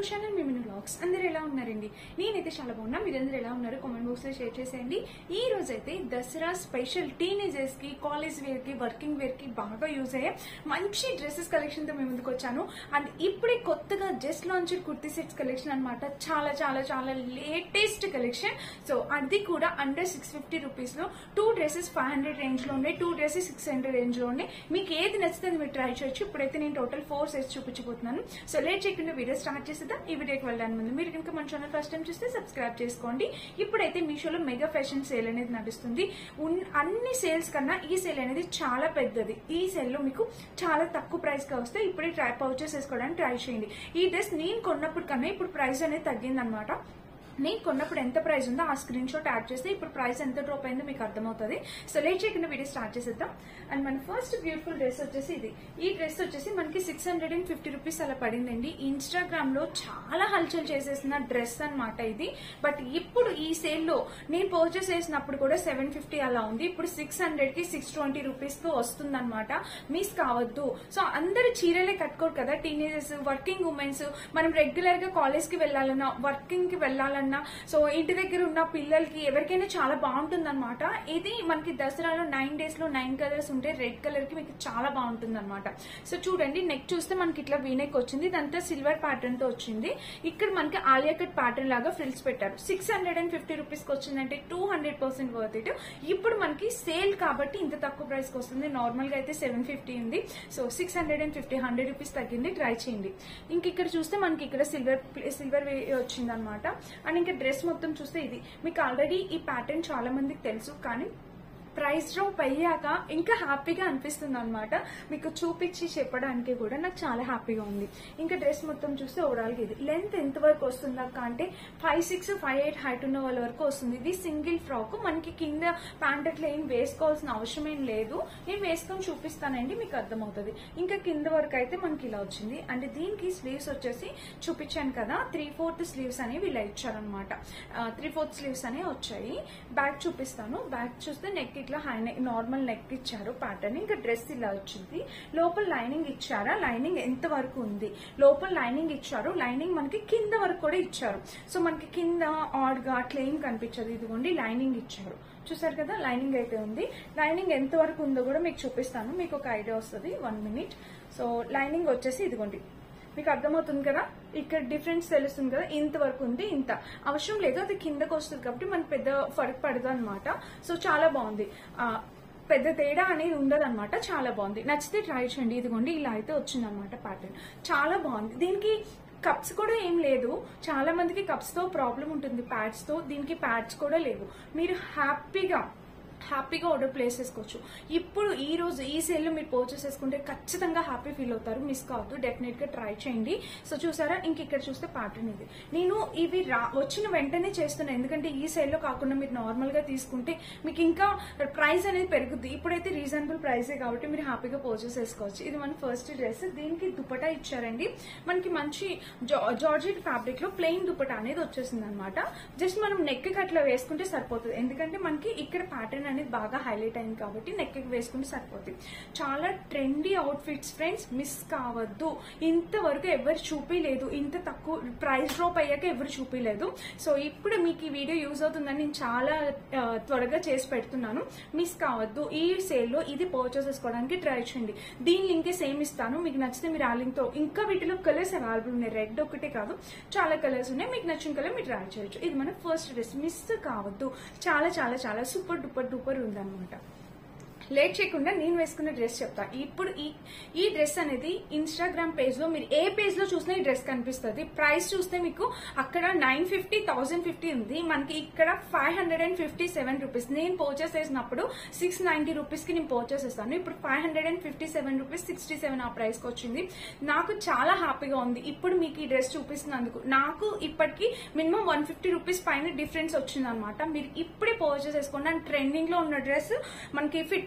channel మీ mini blogs అందరు ఎలా ఉన్నారండి నేనైతే చాలా బాగున్నా మీరందరూ ఎలా ఉన్నారు కామెంట్ బాక్స్ లో షేర్ చేసేయండి ఈ రోజు అయితే దసరా స్పెషల్ టీనేజర్స్ కి కాలేజ్ వేర్ కి వర్కింగ్ వేర్ కి బాగా యూజ్ అయ్యే మంచి డ్రెస్సెస్ కలెక్షన్ తో మేము ముందుకు వచ్చాను అండ్ ఇప్పుడే కొత్తగా just launch kurti sets collection అన్నమాట చాలా చాలా చాలా లేటెస్ట్ కలెక్షన్ సో అది కూడా అండర్ సిక్స్ ఫిఫ్టీ రూపీస్ లో two dresses five hundred range లో ఉన్నాయి two dresses six hundred range లో ఉన్నాయి మీకు ఏది నచ్చితే అది మీరు ట్రై చేయొచ్చు ఇప్పుడైతే నేను టోటల్ ఫోర్ సెట్స్ చూపించబోతున్నాను సో లేట్ చేయకుండా వీడియో స్టార్ట్ చేసేద్దాం ఈ వీడియోకి వెళ్ళడానికి ముందు మీరు కనుక మన ఛానల్ ఫస్ట్ టైం చూస్తే సబ్స్క్రైబ్ చేసుకోండి ఇప్పుడైతే మీషోలో మెగా ఫ్యాషన్ సేల్ అనేది నడుస్తుంది ఉన్- అన్ని సేల్స్ కన్నా ఈ సేల్ అనేది చాలా పెద్దది ఈ సేల్ లో మీకు చాలా తక్కువ ప్రైస్ గా వస్తే ఇప్పుడే ట్రై పర్చేస్ చేసుకోవడానికి ట్రై చేయండి ఈ డ్రెస్ నేను కొన్నప్పుడు కన్నా ఇప్పుడు ప్రైస్ అనేది తగ్గిందనమాట నేను కొన్నప్పుడు ఎంత ప్రైస్ ఉందో ఆ స్క్రీన్ షాట్ యాడ్ చేస్తే ఇప్పుడు ప్రైస్ ఎంత డ్రాప్ అయిందో మీకు అర్థమవుతుంది సో లేట్ చేయకుండా వీడియో స్టార్ట్ చేసేద్దాం అండ్ మన ఫస్ట్ బ్యూటిఫుల్ డ్రెస్ వచ్చేసి ఇది ఈ డ్రెస్ వచ్చేసి మనకి six hundred and fifty rupees అలా పడిందండి ఇన్స్టాగ్రామ్ లో చాలా హల్చల్ చేసేసిన డ్రెస్ అన్నమాట ఇది బట్ ఇప్పుడు ఈ సేల్ లో నేను పర్చేస్ చేసినప్పుడు కూడా సెవెన్ ఫిఫ్టీ అలా ఉంది ఇప్పుడు సిక్స్ హండ్రెడ్ కి సిక్స్ ట్వంటీ రూపీస్ తో వస్తుంది అనమాట మిస్ కావద్దు సో అందరు చీరలే కట్టుకోరు కదా టీనేజర్స్ వర్కింగ్ ఉమెన్స్ మనం రెగ్యులర్ గా కాలేజ్ కి వెళ్ళాలన్నా వర్కింగ్ కి వెళ్ళాలన్నా సో ఇంటి దగ్గర ఉన్న పిల్లలకి ఎవరికైనా చాలా బాగుంటుంది అనమాట ఇది మనకి దసరాలో నైన్ డేస్ లో నైన్ కలర్స్ ఉంటే రెడ్ కలర్ కి మీకు చాలా బాగుంటుంది అనమాట సో చూడండి నెక్ చూస్తే మనకి ఇట్లా వీనెక్ వచ్చింది ఇదంతా సిల్వర్ ప్యాటర్న్ తో వచ్చింది ఇక్కడ మనకి ఆలియా కట్ ప్యాటర్న్ లాగా ఫ్రిల్స్ పెట్టారు six hundred and fifty rupees కి వచ్చిందంటే two hundred percent worth it ఇప్పుడు మనకి సేల్ కాబట్టి ఇంత తక్కువ ప్రైస్ కి వస్తుంది నార్మల్ గా అయితే సెవెన్ ఫిఫ్టీ ఉంది so six hundred and fifty hundred rupees తగ్గింది ట్రై చేయండి ఇంక ఇక్కడ చూస్తే మనకి ఇక్కడ సిల్వర్ సిల్వర్ వచ్చింది అనమాట అండ్ ఇంకా డ్రెస్ మొత్తం చూస్తే ఇది మీకు ఆల్రెడీ ఈ ప్యాటర్న్ చాలా మందికి తెలుసు కానీ ప్రైస్ డ్రాప్ అయ్యాక ఇంకా హ్యాపీగా అనిపిస్తుంది అనమాట మీకు చూపించి చెప్పడానికి కూడా నాకు చాలా హ్యాపీగా ఉంది ఇంకా డ్రెస్ మొత్తం చూస్తే ఓవరాల్ ఇది లెంత్ ఎంత వరకు వస్తుంది అక్క అంటే five six five eight height ఉన్న వాళ్ళ వరకు వస్తుంది ఇది సింగిల్ ఫ్రాక్ మనకి కింద ప్యాంట్ అట్లా ఏం వేసుకోవాల్సిన అవసరం ఏం లేదు నేను వేసుకొని చూపిస్తానండి మీకు అర్థమవుతుంది ఇంకా కింద వరకు అయితే మనకి ఇలా వచ్చింది అంటే దీనికి స్లీవ్స్ వచ్చేసి చూపించాను కదా త్రీ ఫోర్త్ స్లీవ్స్ అనేవి ఇలా ఇచ్చారనమాట త్రీ ఫోర్త్ స్లీవ్స్ అనేవి వచ్చాయి బ్యాక్ చూపిస్తాను బ్యాక్ చూస్తే నెక్ ఇట్లా హై నెక్ నార్మల్ నెక్ ఇచ్చారు ప్యాటర్న్ ఇంకా డ్రెస్ ఇలా వచ్చింది లోపల లైనింగ్ ఇచ్చారా లైనింగ్ ఎంత వరకు ఉంది లోపల లైనింగ్ ఇచ్చారు లైనింగ్ మనకి కింద వరకు కూడా ఇచ్చారు సో మనకి కింద ఆడ్ గా అట్లా ఏం కనిపించదు ఇదిగోండి లైనింగ్ ఇచ్చారు చూసారు కదా లైనింగ్ అయితే ఉంది లైనింగ్ ఎంత వరకు ఉందో కూడా మీకు చూపిస్తాను మీకు ఒక ఐడియా వస్తుంది వన్ మినిట్ సో లైనింగ్ వచ్చేసి ఇదిగోండి మీకు అర్థమవుతుంది కదా ఇక్కడ డిఫరెన్స్ తెలుస్తుంది కదా ఇంత వరకు ఉంది ఇంత అవసరం లేదు అది కిందకు వస్తుంది కాబట్టి మనకి పెద్ద ఫరక్ పడదు అనమాట సో చాలా బాగుంది ఆ, పెద్ద తేడా అనేది ఉండదు అనమాట చాలా బాగుంది నచ్చితే ట్రై చేయండి ఇదిగోండి ఇలా అయితే వచ్చింది అనమాట ప్యాటర్న్ చాలా బాగుంది దీనికి కప్స్ కూడా ఏం లేదు చాలా మందికి కప్స్ తో ప్రాబ్లం ఉంటుంది ప్యాడ్స్ తో దీనికి ప్యాడ్స్ కూడా లేవు మీరు హ్యాపీగా హ్యాపీగా ఆర్డర్ ప్లేస్ చేసుకోవచ్చు ఇప్పుడు ఈ రోజు ఈ సేల్ లో మీరు పర్చేస్ చేసుకుంటే ఖచ్చితంగా హ్యాపీ ఫీల్ అవుతారు మిస్ కావద్దు డెఫినెట్ గా ట్రై చేయండి సో చూసారా ఇంక ఇక్కడ చూస్తే ప్యాటర్న్ ఇది నేను ఇవి రా వచ్చిన వెంటనే చేస్తున్నాను ఎందుకంటే ఈ సేల్ లో కాకుండా మీరు నార్మల్ గా తీసుకుంటే మీకు ఇంకా ప్రైస్ అనేది పెరుగుద్ది ఇప్పుడైతే రీజనబుల్ ప్రైసే కాబట్టి మీరు హ్యాపీగా పర్చేస్ చేసుకోవచ్చు ఇది మన ఫస్ట్ డ్రెస్ దీనికి దుపటా ఇచ్చారండి మనకి మంచి జార్జెట్ ఫ్యాబ్రిక్ లో ప్లెయిన్ దుపటా అనేది వచ్చేసింది అనమాట జస్ట్ మనం నెక్ కి అట్లా వేసుకుంటే సరిపోతుంది ఎందుకంటే మనకి ఇక్కడ ప్యాటర్న్ అనేది బాగా హైలైట్ అయింది కాబట్టి నెక్ కి వేసుకుంటే సరిపోతుంది చాలా trendy outfits friends miss కావద్దు ఇంతవరకు ఎవరు చూపించలేదు ఇంత తక్కువ ప్రైస్ డ్రాప్ అయ్యాక ఎవరు చూపించలేదు సో ఇప్పుడు మీకు ఈ వీడియో యూజ్ అవుతుందని నేను చాలా ఆ, త్వరగా చేసి పెడుతున్నాను మిస్ కావద్దు ఈ సేల్ లో ఇది పర్చేస్ చేసుకోవడానికి ట్రై చేయండి దీని లింక్ సేమ్ ఇస్తాను మీకు నచ్చితే మీరు ఆ లింక్ తో ఇంకా వీటిలో కలర్స్ అవైలబుల్ ఉన్నాయి రెడ్ ఒకటే కాదు చాలా కలర్స్ ఉన్నాయి మీకు నచ్చిన కలర్ మీరు ట్రై చేయొచ్చు ఇది మన ఫస్ట్ డ్రెస్ మిస్ కావద్దు చాలా చాలా చాలా సూపర్ డూపర్ డూపర్ ఉందన్నమాట లేట్ చేయకుండా నేను వేసుకున్న డ్రెస్ చెప్తా ఇప్పుడు ఈ ఈ డ్రెస్ అనేది ఇన్స్టాగ్రామ్ పేజ్ లో మీరు ఏ పేజ్ లో చూసినా ఈ డ్రెస్ కనిపిస్తుంది ప్రైస్ చూస్తే మీకు అక్కడ నైన్ ఫిఫ్టీ థౌసండ్ ఫిఫ్టీ ఉంది మనకి ఇక్కడ five hundred and fifty seven rupees నేను పర్చేస్ చేసినప్పుడు సిక్స్ నైన్టీ రూపీస్ కి నేను పర్చేస్ చేస్తాను ఇప్పుడు five hundred and fifty seven rupees sixty seven ఆ ప్రైస్ కి వచ్చింది నాకు చాలా హ్యాపీగా ఉంది ఇప్పుడు మీకు ఈ డ్రెస్ చూపిస్తున్నందుకు నాకు ఇప్పటికి మినిమం వన్ ఫిఫ్టీ రూపీస్ పైన డిఫరెన్స్ వచ్చింది అనమాట మీరు ఇప్పుడే పర్చేస్ చేసుకోండి అండ్ ట్రెండింగ్ లో ఉన్న డ్రెస్ మనకి ఫిట్టింగ్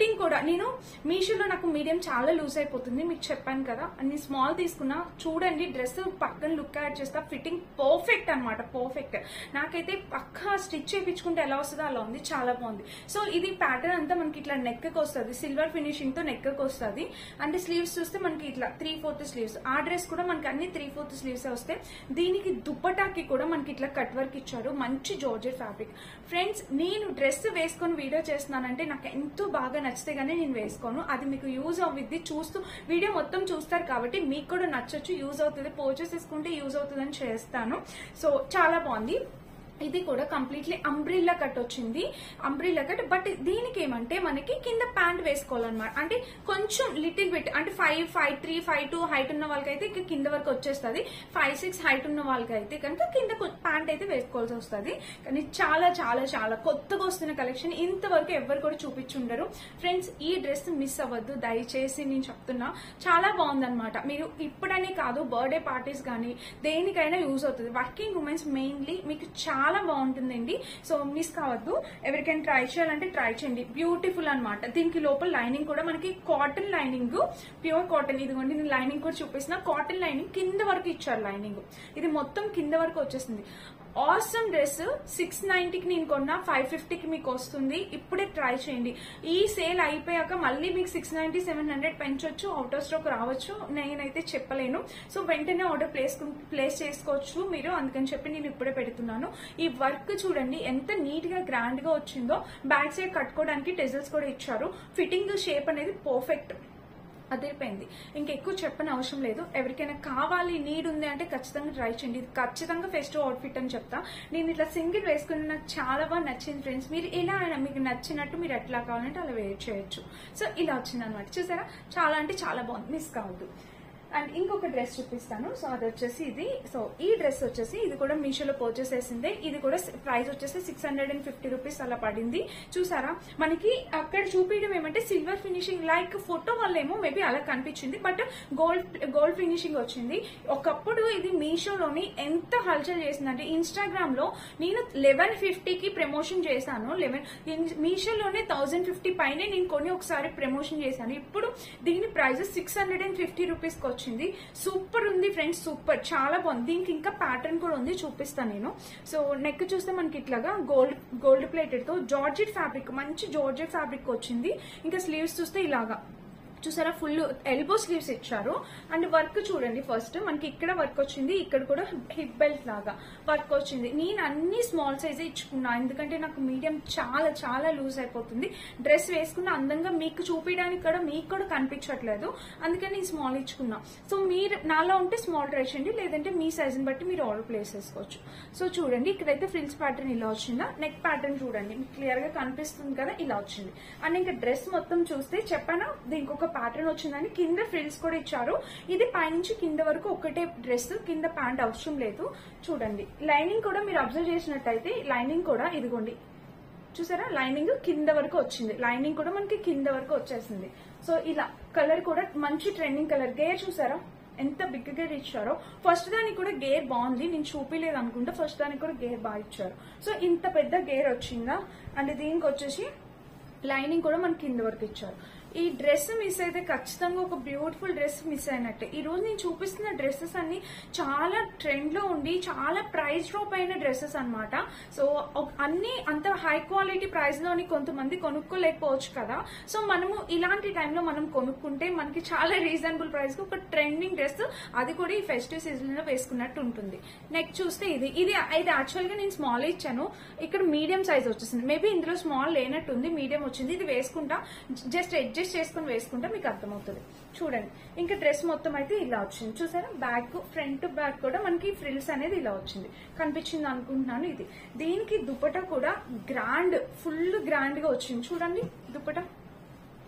ఫిట్టింగ్ కూడా నేను మీషోలో నాకు మీడియం చాలా లూజ్ అయిపోతుంది మీకు చెప్పాను కదా అన్ని స్మాల్ తీసుకున్నా చూడండి డ్రెస్ పక్కన లుక్ యాడ్ చేస్తా ఫిట్టింగ్ పర్ఫెక్ట్ అన్నమాట పర్ఫెక్ట్ నాకైతే పక్కా స్టిచ్ చేయించుకుంటే ఎలా వస్తుందో అలా ఉంది చాలా బాగుంది సో ఇది ప్యాటర్న్ అంతా మనకి ఇట్లా నెక్ కి వస్తుంది సిల్వర్ ఫినిషింగ్ తో నెక్ కి వస్తుంది అంటే స్లీవ్స్ చూస్తే మనకి ఇట్లా త్రీ ఫోర్త్ స్లీవ్స్ ఆ డ్రెస్ కూడా మనకి అన్ని త్రీ ఫోర్త్ స్లీవ్స్ వస్తాయి దీనికి దుప్పటాకి కూడా మనకి ఇట్లా కట్ వర్క్ ఇచ్చారు మంచి జార్జెట్ ఫ్యాబ్రిక్ ఫ్రెండ్స్ నేను డ్రెస్ వేసుకొని వీడియో చేస్తున్నానంటే నాకు ఎంతో బాగా నచ్చితే గానీ నేను వేసుకోను అది మీకు యూజ్ అవుద్ది చూస్తూ వీడియో మొత్తం చూస్తారు కాబట్టి మీకు కూడా నచ్చొచ్చు యూజ్ అవుతుంది పర్చేస్ చేసుకుంటే యూజ్ అవుతుందని చేస్తాను సో చాలా బాగుంది ఇది కూడా కంప్లీట్లీ అంబ్రిల్లా కట్ వచ్చింది అంబ్రిల్లా కట్ బట్ దీనికి ఏమంటే మనకి కింద ప్యాంట్ వేసుకోవాలన్నమాట అంటే కొంచెం లిటిల్ బిట్ అంటే five five three five two height ఉన్న వాళ్ళకైతే ఇక కింద వరకు వచ్చేస్తుంది ఫైవ్ సిక్స్ హైట్ ఉన్న వాళ్ళకైతే కనుక కింద ప్యాంట్ అయితే వేసుకోవాల్సి వస్తుంది కానీ చాలా చాలా చాలా కొత్తగా వస్తున్న కలెక్షన్ ఇంతవరకు ఎవరు కూడా చూపించుండరు ఫ్రెండ్స్ ఈ డ్రెస్ మిస్ అవ్వద్దు దయచేసి నేను చెప్తున్నా చాలా బాగుందన్నమాట మీరు ఇప్పుడనే కాదు బర్త్డే పార్టీస్ కానీ దేనికైనా యూజ్ అవుతుంది వర్కింగ్ ఉమెన్స్ మెయిన్లీ మీకు చాలా బాగుంటుందండి సో మిస్ కావద్దు ఎవరికైనా ట్రై చేయాలంటే ట్రై చేయండి బ్యూటిఫుల్ అన్నమాట దీనికి లోపల లైనింగ్ కూడా మనకి కాటన్ లైనింగ్ ప్యూర్ కాటన్ ఇదిగోండి నేను లైనింగ్ కూడా చూపిస్తున్నా కాటన్ లైనింగ్ కింద వరకు ఇచ్చారు లైనింగ్ ఇది మొత్తం కింద వరకు వచ్చేసింది ఆసమ్ డ్రెస్ సిక్స్ నైన్టీకి నేను కొన్నా ఫైవ్ ఫిఫ్టీకి మీకు వస్తుంది ఇప్పుడే ట్రై చేయండి ఈ సేల్ అయిపోయాక మళ్ళీ మీకు సిక్స్ నైన్టీ సెవెన్ హండ్రెడ్ పెంచొచ్చు అవుట్ ఆఫ్ స్టాక్ రావచ్చు నేనైతే చెప్పలేను సో వెంటనే ఆర్డర్ ప్లేస్ ప్లేస్ చేసుకోవచ్చు మీరు అందుకని చెప్పి నేను ఇప్పుడే పెడుతున్నాను ఈ వర్క్ చూడండి ఎంత నీట్ గా గ్రాండ్ గా వచ్చిందో బ్యాక్ సైడ్ కట్టుకోవడానికి టెజల్స్ కూడా ఇచ్చారు ఫిట్టింగ్ షేప్ అనేది పర్ఫెక్ట్ అదిరిపోయింది ఇంకెక్కువ చెప్పని అవసరం లేదు ఎవరికైనా కావాలి నీడ్ ఉంది అంటే ఖచ్చితంగా ట్రై చేయండి ఇది ఖచ్చితంగా ఫెస్టివ్ అవుట్ఫిట్ అని చెప్తా నేను ఇట్లా సింగిల్ వేసుకుని నాకు చాలా బాగా నచ్చింది ఫ్రెండ్స్ మీరు ఎలా అయినా మీకు నచ్చినట్టు మీరు ఎట్లా కావాలంటే అలా వేర్ చేయొచ్చు సో ఇలా వచ్చింది అనమాట చూసారా చాలా అంటే చాలా బాగుంది మిస్ కావద్దు అండ్ ఇంకొక డ్రెస్ చూపిస్తాను సో అది వచ్చేసి ఇది సో ఈ డ్రెస్ వచ్చేసి ఇది కూడా మీషోలో పర్చేస్ చేసిందే ఇది కూడా ప్రైస్ వచ్చేసి six hundred and fifty rupees అలా పడింది చూసారా మనకి అక్కడ చూపించడం ఏమంటే సిల్వర్ ఫినిషింగ్ లైక్ ఫోటో వల్ల ఏమో మేబీ అలా కనిపించింది బట్ గోల్డ్ గోల్డ్ ఫినిషింగ్ వచ్చింది ఒకప్పుడు ఇది మీషోలోని ఎంత హల్చల్ చేసిందంటే ఇన్స్టాగ్రామ్ లో నేను లెవెన్ ఫిఫ్టీకి ప్రమోషన్ చేశాను లెవెన్ మీషోలోనే థౌసండ్ ఫిఫ్టీ పైనే నేను కొన్ని ఒకసారి ప్రమోషన్ చేశాను ఇప్పుడు దీని price six hundred and fifty rupees కి వచ్చింది సూపర్ ఉంది ఫ్రెండ్స్ సూపర్ చాలా బాగుంది దీనికి ఇంకా ప్యాటర్న్ కూడా ఉంది చూపిస్తాను నేను సో నెక్ చూస్తే మనకి ఇట్లాగా గోల్డ్ గోల్డ్ ప్లేటెడ్ తో జార్జెట్ ఫ్యాబ్రిక్ మంచి జార్జెట్ ఫ్యాబ్రిక్ వచ్చింది ఇంకా స్లీవ్స్ చూస్తే ఇలాగా చూసారా ఫుల్ ఎల్బో స్లీవ్స్ ఇచ్చారు అండ్ వర్క్ చూడండి ఫస్ట్ మనకి ఇక్కడ వర్క్ వచ్చింది ఇక్కడ కూడా హిప్ బెల్ట్ లాగా వర్క్ వచ్చింది నేను అన్ని స్మాల్ సైజే ఇచ్చుకున్నా ఎందుకంటే నాకు మీడియం చాలా చాలా లూజ్ అయిపోతుంది డ్రెస్ వేసుకున్న అందంగా మీకు చూపించడానికి కూడా మీకు కూడా కనిపించట్లేదు అందుకని నేను స్మాల్ ఇచ్చుకున్నా సో మీరు నాలో ఉంటే స్మాల్ ట్రై చేయండి లేదంటే మీ సైజుని బట్టి మీరు ఆర్డర్ ప్లేస్ చేసుకోవచ్చు సో చూడండి ఇక్కడైతే ఫ్రిల్స్ ప్యాటర్న్ ఇలా వచ్చిందా నెక్ ప్యాటర్న్ చూడండి మీకు క్లియర్ గా కనిపిస్తుంది కదా ఇలా వచ్చింది అండ్ ఇంకా డ్రెస్ మొత్తం చూస్తే చెప్పానా దీనికి ఒక ప్యాటర్న్ వచ్చిందని కింద ఫ్రిల్స్ కూడా ఇచ్చారు ఇది పైనుంచి కింద వరకు ఒకటే డ్రెస్ కింద ప్యాంట్ అవసరం లేదు చూడండి లైనింగ్ కూడా మీరు అబ్జర్వ్ చేసినట్టయితే లైనింగ్ కూడా ఇదిగోండి చూసారా లైనింగ్ కింద వరకు వచ్చింది లైనింగ్ కూడా మనకి కింద వరకు వచ్చేసింది సో ఇలా కలర్ కూడా మంచి ట్రెండింగ్ కలర్ గేర్ చూసారా ఎంత బిగ్ గేర్ ఇచ్చారో ఫస్ట్ దానికి కూడా గేర్ బాగుంది నేను చూపిలేదు అనుకుంటా ఫస్ట్ దానికి కూడా గేర్ బాగా ఇచ్చారు సో ఇంత పెద్ద గేర్ వచ్చిందా అండ్ దీనికి వచ్చేసి లైనింగ్ కూడా మనకి కింద వరకు ఇచ్చారు ఈ డ్రెస్ మిస్ అయితే ఖచ్చితంగా ఒక బ్యూటిఫుల్ డ్రెస్ మిస్ అయినట్టే ఈ రోజు నేను చూపిస్తున్న డ్రెస్సెస్ అన్ని చాలా ట్రెండ్ లో ఉండి చాలా ప్రైస్ డ్రాప్ అయిన డ్రెస్సెస్ అన్నమాట సో ఒక- అన్ని అంత హై క్వాలిటీ ప్రైస్ లోని కొంతమంది కొనుక్కోలేకపోవచ్చు కదా సో మనము ఇలాంటి టైంలో మనం కొనుక్కుంటే మనకి చాలా రీజనబుల్ ప్రైస్ కి ఒక ట్రెండింగ్ డ్రెస్ అది కూడా ఈ ఫెస్టివ్ సీజన్ లో వేసుకున్నట్టు ఉంటుంది నెక్స్ట్ చూస్తే ఇది ఇది ఇది యాక్చువల్ గా నేను స్మాల్ ఇచ్చాను ఇక్కడ మీడియం సైజ్ వచ్చేసింది మేబీ ఇందులో స్మాల్ లేనట్టుంది మీడియం వచ్చింది ఇది వేసుకుంటా జస్ట్ అడ్జస్ట్ చేసుకుని వేసుకుంటా మీకు అర్థమవుతుంది చూడండి ఇంకా డ్రెస్ మొత్తం అయితే ఇలా వచ్చింది చూసారా బ్యాక్ ఫ్రంట్ బ్యాక్ కూడా మనకి ఫ్రిల్స్ అనేది ఇలా వచ్చింది కనిపించింది అనుకుంటున్నాను ఇది దీనికి దుపట్టా కూడా గ్రాండ్ ఫుల్ గ్రాండ్ గా వచ్చింది చూడండి దుపట్టా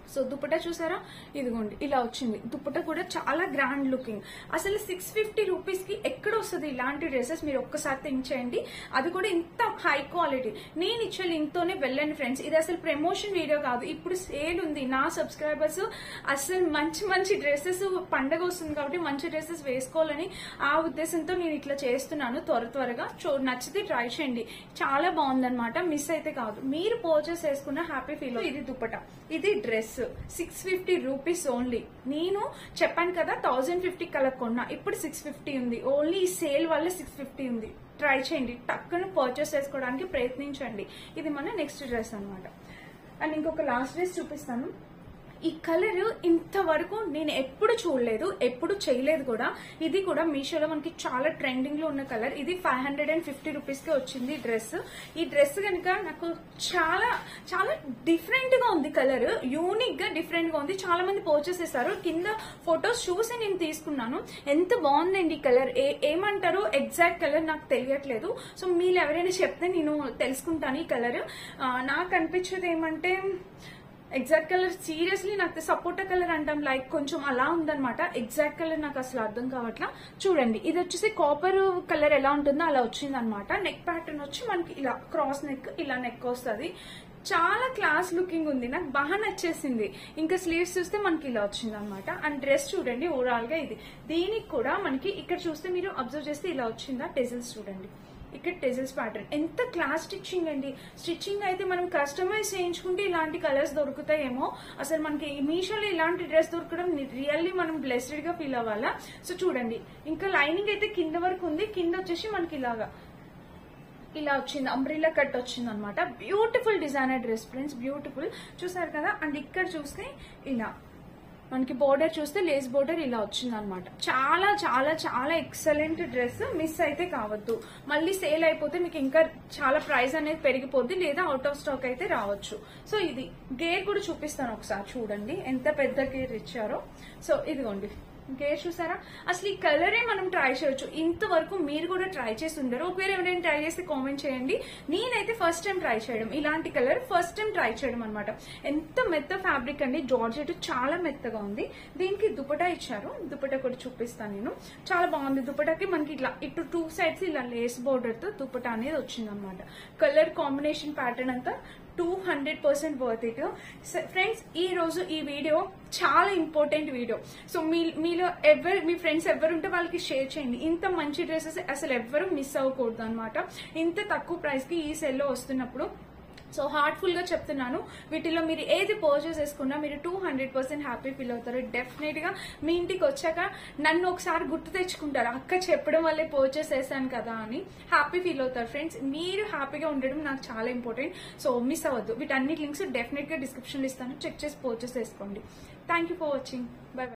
సో దుపట్టా చూసారా ఇదిగోండి ఇలా వచ్చింది దుపట్టా కూడా చాలా గ్రాండ్ లుకింగ్ అసలు సిక్స్ ఫిఫ్టీ రూపీస్ కి ఎక్కడ వస్తుంది ఇలాంటి డ్రెస్సెస్ మీరు ఒక్కసారి థింక్ చేయండి అది కూడా ఇంత హై క్వాలిటీ నేను ఇచ్చే లింక్ తోనే వెళ్ళండి ఫ్రెండ్స్ ఇది అసలు ప్రమోషన్ వీడియో కాదు ఇప్పుడు సేల్ ఉంది నా సబ్స్క్రైబర్స్ అసలు మంచి మంచి డ్రెస్సెస్ పండగ వస్తుంది కాబట్టి మంచి డ్రెస్సెస్ వేసుకోవాలని ఆ ఉద్దేశంతో నేను ఇట్లా చేస్తున్నాను త్వర త్వరగా చూ నచ్చితే ట్రై చేయండి చాలా బాగుందన్నమాట మిస్ అయితే కాదు మీరు పర్చేస్ చేసుకున్న హ్యాపీ ఫీల్ ఇది దుపట్టా ఇది dress six fifty rupees only నేను చెప్పాను కదా థౌజండ్ ఫిఫ్టీ కలర్ కొన్నా ఇప్పుడు సిక్స్ ఫిఫ్టీ ఉంది ఓన్లీ ఈ సేల్ వల్ల సిక్స్ ఫిఫ్టీ ఉంది ట్రై చేయండి టక్కున పర్చేస్ చేసుకోవడానికి ప్రయత్నించండి ఇది మన నెక్స్ట్ డ్రెస్ అన్నమాట అండ్ ఇంకొక లాస్ట్ డ్రెస్ చూపిస్తాను ఈ కలర్ ఇంతవరకు నేను ఎప్పుడు చూడలేదు ఎప్పుడు చేయలేదు కూడా ఇది కూడా మీషోలో మనకి చాలా ట్రెండింగ్ లో ఉన్న కలర్ ఇది five hundred and fifty rupees కి వచ్చింది ఈ డ్రెస్ ఈ డ్రెస్ కనుక నాకు చాలా చాలా డిఫరెంట్ గా ఉంది కలర్ యూనిక్ గా డిఫరెంట్ గా ఉంది చాలా మంది పర్చేస్ చేస్తారు కింద ఫొటోస్ చూసి నేను తీసుకున్నాను ఎంత బాగుందండి ఈ కలర్ ఏమంటారు ఎగ్జాక్ట్ కలర్ నాకు తెలియట్లేదు సో మీరు ఎవరైనా చెప్తే నేను తెలుసుకుంటాను ఈ కలర్ నాకు అనిపించేది ఏమంటే ఎగ్జాక్ట్ కలర్ సీరియస్లీ నాకు సపోటా కలర్ అంటాం లైక్ కొంచెం అలా ఉందన్నమాట ఎగ్జాక్ట్ కలర్ నాకు అసలు అర్థం కావట్లా చూడండి ఇది వచ్చేసి కాపర్ కలర్ ఎలా ఉంటుందో అలా వచ్చింది అనమాట నెక్ ప్యాటర్న్ వచ్చి మనకి ఇలా క్రాస్ నెక్ ఇలా నెక్ వస్తుంది చాలా క్లాస్ లుకింగ్ ఉంది నాకు బాగా నచ్చేసింది ఇంకా స్లీవ్స్ చూస్తే మనకి ఇలా వచ్చింది అనమాట అండ్ డ్రెస్ చూడండి ఓవరాల్ గా ఇది దీనికి కూడా మనకి ఇక్కడ చూస్తే మీరు అబ్జర్వ్ చేస్తే ఇలా వచ్చిందా టెజిల్స్ చూడండి ఇక్కడ టెజిల్స్ ప్యాటర్న్ ఎంత క్లాస్ స్టిచ్చింగ్ అండి స్టిచ్చింగ్ అయితే మనం కస్టమైజ్ చేయించుకుంటే ఇలాంటి కలర్స్ దొరుకుతాయేమో అసలు మనకి మీషోలో ఇలాంటి డ్రెస్ దొరకడం రియల్లీ మనం బ్లెస్డ్ గా ఫీల్ అవ్వాలా సో చూడండి ఇంకా లైనింగ్ అయితే కింద వరకు ఉంది కింద వచ్చేసి మనకి ఇలాగా ఇలా వచ్చింది అంబ్రిల్లా కట్ వచ్చింది అనమాట beautiful designer dress friends beautiful చూసారు కదా అండ్ ఇక్కడ చూస్తే ఇలా మనకి బోర్డర్ చూస్తే లేస్ బోర్డర్ ఇలా వచ్చింది అనమాట చాలా చాలా చాలా ఎక్సలెంట్ డ్రెస్ మిస్ అయితే కావద్దు మళ్ళీ సేల్ అయిపోతే మీకు ఇంకా చాలా ప్రైస్ అనేది పెరిగిపోద్ది లేదా అవుట్ ఆఫ్ స్టాక్ అయితే రావచ్చు సో ఇది గేర్ కూడా చూపిస్తాను ఒకసారి చూడండి ఎంత పెద్ద గేర్ ఇచ్చారో సో ఇదిగోండి గేర్ చూసారా అసలు ఈ కలరే మనం ట్రై చేయొచ్చు ఇంతవరకు మీరు కూడా ట్రై చేసి ఉండరు ఒకవేళ ఎవరైనా ట్రై చేస్తే కామెంట్ చేయండి నేనైతే ఫస్ట్ టైం ట్రై చేయడం ఇలాంటి కలర్ ఫస్ట్ టైం ట్రై చేయడం అనమాట ఎంత మెత్త ఫ్యాబ్రిక్ అండి జార్జెట్ చాలా మెత్తగా ఉంది దీనికి దుపటా ఇచ్చారు దుపటా కూడా చూపిస్తాను నేను చాలా బాగుంది దుపటాకి మనకి ఇట్లా ఇటు టూ సైడ్స్ ఇలా లేస్ బోర్డర్ తో దుపటా అనేది వచ్చింది అనమాట కలర్ కాంబినేషన్ ప్యాటర్న్ అంతా two hundred percent worth it friends ఈ రోజు ఈ వీడియో చాలా ఇంపార్టెంట్ వీడియో సో మీ మీలో ఎవరు మీ ఫ్రెండ్స్ ఎవరు ఉంటే వాళ్ళకి షేర్ చేయండి ఇంత మంచి డ్రెస్సెస్ అసలు ఎవ్వరు మిస్ అవ్వకూడదు అనమాట ఇంత తక్కువ ప్రైస్ కి ఈ సెల్లో వస్తున్నప్పుడు సో హార్ట్ఫుల్ గా చెప్తున్నాను వీటిలో మీరు ఏది పర్చేస్ చేసుకున్నా మీరు two hundred percent happy feel అవుతారు డెఫినెట్ గా మీ ఇంటికి వచ్చాక నన్ను ఒకసారి గుర్తు తెచ్చుకుంటారు అక్క చెప్పడం వల్లే పర్చేస్ చేశాను కదా అని హ్యాపీ ఫీల్ అవుతారు ఫ్రెండ్స్ మీరు హ్యాపీగా ఉండడం నాకు చాలా ఇంపార్టెంట్ సో మిస్ అవ్వద్దు వీటన్ని లింక్స్ డెఫినెట్ గా డిస్క్రిప్షన్ ఇస్తాను చెక్ చేసి పర్చేస్ చేసుకోండి thank you for watching by